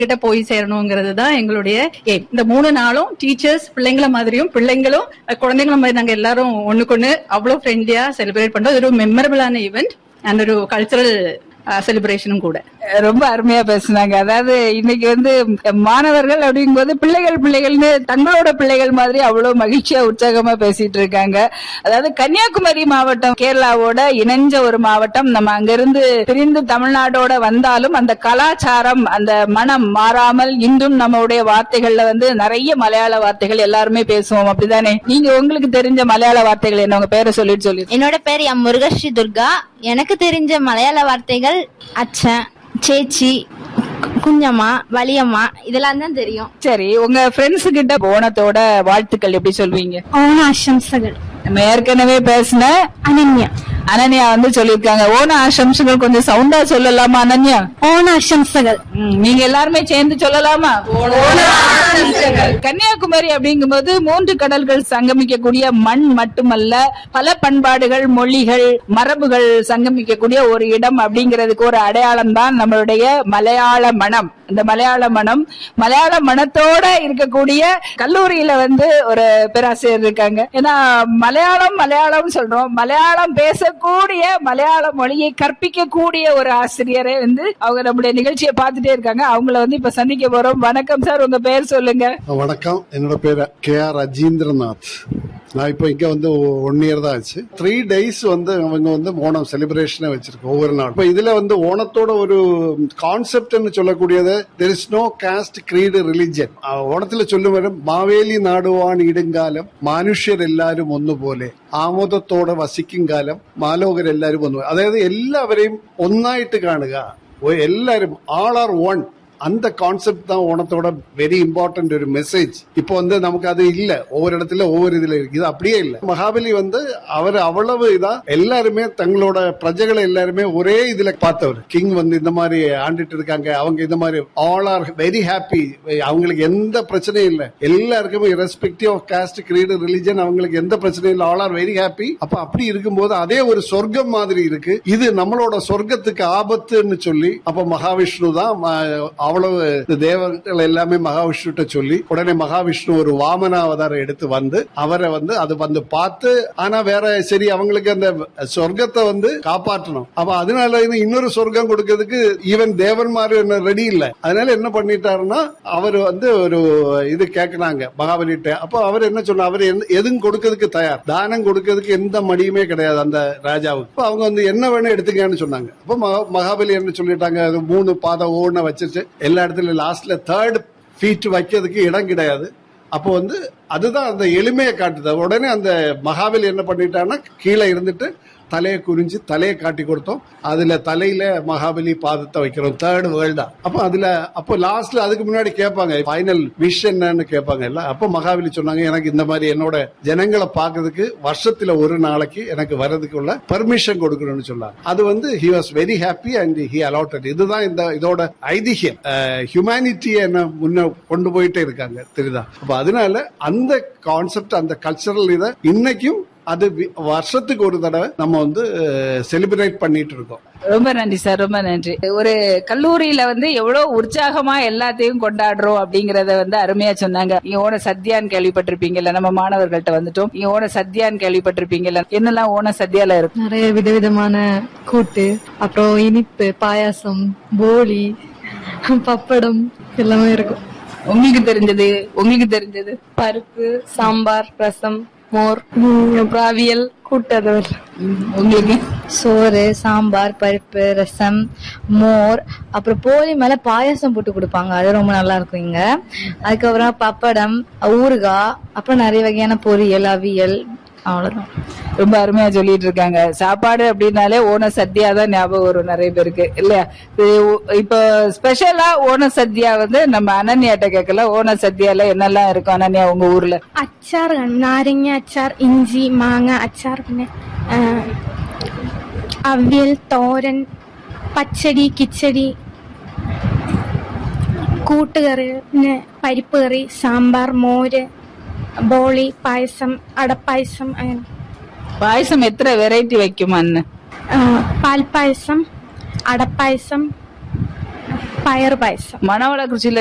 கிட்ட போய் சேரணுங்கிறது தான் எங்களுடைய aim. இந்த மூணு நாளும் டீச்சர்ஸ் பிள்ளைங்கள மாதிரியும் பிள்ளைங்களும் அஹ், குழந்தைங்கள மாதிரி நாங்க எல்லாரும் ஒண்ணுக்கொண்ணு அவ்வளவு ஃப்ரெண்ட்லியா செலிப்ரேட் பண்றோம் இது ஒரு மெமரபிளான ஈவெண்ட் அண்ட் ஒரு கல்ச்சரல் செலிப்ரேஷனும் கூட ரொம்ப அருமையா பேசுனாங்க அதாவது இன்னைக்கு வந்து மாணவர்கள் அப்படிங்கும்போது பிள்ளைகள் பிள்ளைகள்னு தங்களோட பிள்ளைகள் மாதிரி அவ்வளவு மகிழ்ச்சியா உற்சாகமா பேசிட்டு இருக்காங்க அதாவது கன்னியாகுமரி மாவட்டம் கேரளாவோட இணைஞ்ச ஒரு மாவட்டம் நம்ம அங்கிருந்து பிரிந்து தமிழ்நாடோட வந்தாலும் அந்த கலாச்சாரம் அந்த மனம் மாறாமல் இன்றும் நம்மளுடைய வார்த்தைகள்ல வந்து நிறைய மலையாள வார்த்தைகள் எல்லாருமே பேசுவோம் அப்படிதானே நீங்க உங்களுக்கு தெரிஞ்ச மலையாள வார்த்தைகள் என்ன உங்க பேரை சொல்லிட்டு சொல்லி என்னோட பேர் எம் முருகஸ்ரீ துர்கா எனக்கு தெரிஞ்ச மலையாள வார்த்தைகள் அச்சன் சேச்சி குஞ்சம்மா வலியம்மா இதெல்லாம் தான் தெரியும் சரி உங்க ஃப்ரெண்ட்ஸ் கிட்ட ஓணத்தோட வாழ்த்துக்கள் எப்படி சொல்வீங்க ஓண ஆசம்சகள் நம்ம ஏற்கனவே பேசின அனன்யா அனன்யா வந்து சொல்லிருக்காங்க ஓண ஆசம்சங்கள் கொஞ்சம் சவுண்டா சொல்லலாமா அனன்யா ஓண ஆசம்சகள் ம், நீங்க எல்லாருமே சேர்ந்து சொல்லலாமா கன்னியாகுமரி அப்படிங்கும்போது மூன்று கடல்கள் சங்கமிக்கக்கூடிய மண் மட்டுமல்ல பல பண்பாடுகள் மொழிகள் மரபுகள் சங்கமிக்கக்கூடிய ஒரு இடம் அப்படிங்கிறதுக்கு ஒரு அடையாளம் தான் நம்மளுடைய மலையாள மனம் இந்த மலையாள மனம் மலையாள மனத்தோட இருக்கக்கூடிய கல்லூரியில வந்து ஒரு பேராசிரியர் இருக்காங்க ஏன்னா மலையாளம் மலையாளம் சொல்றோம் மலையாளம் பேசக்கூடிய மலையாள மொழியை கற்பிக்கக்கூடிய ஒரு ஆசிரியரே வந்து அவங்க நம்முடைய நிகழ்ச்சியை பார்த்துட்டே இருக்காங்க அவங்கள வந்து இப்ப சந்திக்க போறோம் வணக்கம் சார் உங்க பேர் சொல்லுங்க வணக்கம் என்னோட பேரு கே ஆர் ரஜீந்திரநாத் நான் இப்போ இங்க வந்து ஒன் இயர் தான் ஆச்சு த்ரீ டேஸ் வந்து அவங்க வந்து ஓணம் செலிப்ரேஷனே வச்சிருக்கோம் ஒவ்வொரு நாள் இப்போ இதுல வந்து ஓணத்தோட ஒரு கான்செப்ட்னு சொல்லக்கூடியது there is no caste creed religion ഓണത്തിൽ ചൊല്ലും വരും മാവേലി നാടുവാൻ ഇടുങ്കാലം മനുഷ്യരെല്ലാരും ഒന്നുപോലെ ആമോദത്തോടെ വസിക്കും കാലം മാലോകരെല്ലാരും ഒന്ന് അതായത് എല്ലാവരെയും ഒന്നായിട്ട് കാണുക ഒ- എല്ലാരും ആൾ ആർ വൺ அந்த கான்செப்ட் தான் ஓணத்தோட வெரி இம்பார்ட்டன்ட் ஒரு மெசேஜ் இப்போ வந்து நமக்கு அது இல்ல ஒவ்வொரு இடத்துல ஒவ்வொரு இதுல இருக்கு இது அப்படியே இல்ல மகாபலி வந்து அவர் அவ்வளவு இதா எல்லாருமே தங்களோட பிரஜைகளை எல்லாருமே ஒரே இதுல பார்த்தவர் கிங் வந்து இந்த மாதிரி ஆண்டுட்டு இருக்காங்க அவங்க இந்த மாதிரி ஆல் ஆர் வெரி ஹாப்பி அவங்களுக்கு எந்த பிரச்சனையும் இல்ல எல்லாருக்குமே respective of caste creed religion அவங்களுக்கு எந்த பிரச்சனையும் இல்ல ஆல் ஆர் வெரி ஹாப்பி அப்ப அப்படி இருக்கும்போது அதே ஒரு சொர்க்கம் மாதிரி இருக்கு இது நம்மளோட சொர்க்கத்துக்கு ஆபத்துன்னு சொல்லி அப்ப மகாவிஷ்ணு தான் ம- அவ்வளவு இந்த தேவர்கள் எல்லாமே மகாவிஷ்ணுட்ட சொல்லி உடனே மகாவிஷ்ணு ஒரு வாமன அவதாரம் எடுத்து வந்து அவரை வந்து அது வந்து பார்த்து ஆனா வேற சரி அவங்களுக்கு அந்த சொர்க்கத்தை வந்து காப்பாற்றணும் அப்ப அதனால இது இன்னொரு சொர்க்கம் கொடுக்கறதுக்கு ஈவன் தேவன்மாரு என்ன ரெடி இல்ல அதனால என்ன பண்ணிட்டாருன்னா அவர் வந்து ஒரு இது கேக்குறாங்க மகாபலிட்ட அப்போ அவர் என்ன சொன்னா அவர் எந்த- எதுவும் கொடுக்கறதுக்கு தயார் தானம் கொடுக்கறதுக்கு எந்த மடியுமே கிடையாது அந்த ராஜாவுக்கு அப்ப அவங்க வந்து என்ன வேணும் எடுத்துக்கன்னு சொன்னாங்க அப்ப மகா- மகாபலி என்ன சொல்லிட்டாங்க அது மூணு பாதை ஓன வச்சிருச்சு எல்லா இடத்துல லாஸ்ட்ல தேர்ட் ஃபீட் வைக்கிறதுக்கு இடம் கிடையாது அப்போ வந்து அதுதான் அந்த எளிமையை காட்டுது உடனே அந்த மகாபலி என்ன பண்ணிட்டான்னா கீழே இருந்துட்டு தலையை குறிஞ்சு தலையை காட்டி கொடுத்தோம் அதுல தலையில மகாபலி பாதத்தை வைக்கிறோம் தேர்ட் வேர்ல்டா அப்போ அதுல அப்போ லாஸ்ட்ல அதுக்கு முன்னாடி கேட்பாங்க ஃபைனல் விஷ் என்னன்னு கேட்பாங்க இல்ல அப்போ மகாபலி சொன்னாங்க எனக்கு இந்த மாதிரி என்னோட ஜனங்களை பார்க்கறதுக்கு வருஷத்துல ஒரு நாளைக்கு எனக்கு வர்றதுக்குள்ள பர்மிஷன் கொடுக்கணும்னு சொன்னாங்க அது வந்து he was very happy and he allowed இதுதான் இந்த இதோட ஐதிஹ்யம் ஹியூமனிட்டியை என்ன முன்ன கொண்டு போயிட்டே இருக்காங்க தெரியுதா அப்ப அதனால அந்த கான்செப்ட் அந்த கல்ச்சரல் இதை இன்னைக்கும் அது வி- வருஷத்துக்கு ஒரு தடவை நம்ம வந்து செலிப்ரேட் பண்ணிட்டு இருக்கோம் ரொம்ப நன்றி சார் ரொம்ப நன்றி ஒரு கல்லூரியில வந்து எவ்வளவு உற்சாகமா எல்லாத்தையும் கொண்டாடுறோம் அப்படிங்கறத வந்து அருமையா சொன்னாங்க நீங்க ஓண சத்யான்னு கேள்விப்பட்டிருப்பீங்கல்ல நம்ம மாணவர்கள்ட்ட வந்துட்டோம் நீங்க ஓண சத்யான்னு கேள்விப்பட்டிருப்பீங்கல்ல என்னெல்லாம் ஓண சத்யால இருக்கு நிறைய விதவிதமான கூட்டு அப்புறம் இனிப்பு பாயாசம் போலி பப்படம் எல்லாமே இருக்கும் உங்களுக்கு தெரிஞ்சது உங்களுக்கு தெரிஞ்சது பருப்பு சாம்பார் ரசம் மோர் அப்புறம் அவியல் கூட்டு அது உங்களுக்கு சோறு சாம்பார் பருப்பு ரசம் மோர் அப்புறம் போலி மேல பாயாசம் போட்டு கொடுப்பாங்க அது ரொம்ப நல்லா இருக்கும் இங்க அதுக்கப்புறம் பப்படம் ஊறுகாய் அப்புறம் நிறைய வகையான பொரியல் அவியல் அவ்வளவுதான் ரொம்ப அருமையா சொல்லிட்டு இருக்காங்க சாப்பாடு அப்படின்னாலே ஓண சத்யா தான் ஞாபகம் வரும் நிறைய பேருக்கு இல்லையா இது ஒ- இப்போ ஸ்பெஷலா ஓண சத்யா வந்து நம்ம அனன்யாட்ட கேட்கல ஓண சத்யால என்னெல்லாம் இருக்கும் அனன்யா உங்க ஊர்ல അച്ചാർ കാണും നാരങ്ങ അച്ചാർ ഇഞ്ചി മാങ്ങ അച്ചാർ പിന്നെ ആ, അവിയൽ തോരൻ പച്ചടി കിച്ചടി കൂട്ടുകറി പിന്നെ പരിപ്പ് കറി സാമ്പാർ മോര് ബോളി പായസം അടപ്പായസം അങ്ങനെ பாயசம் எத்தனை வெரைட்டி வைக்குமா அண்ணன் ആ, പാൽപ്പായസം അടപ്പായസം പയർ പായസം மணவளக்குறிச்சியில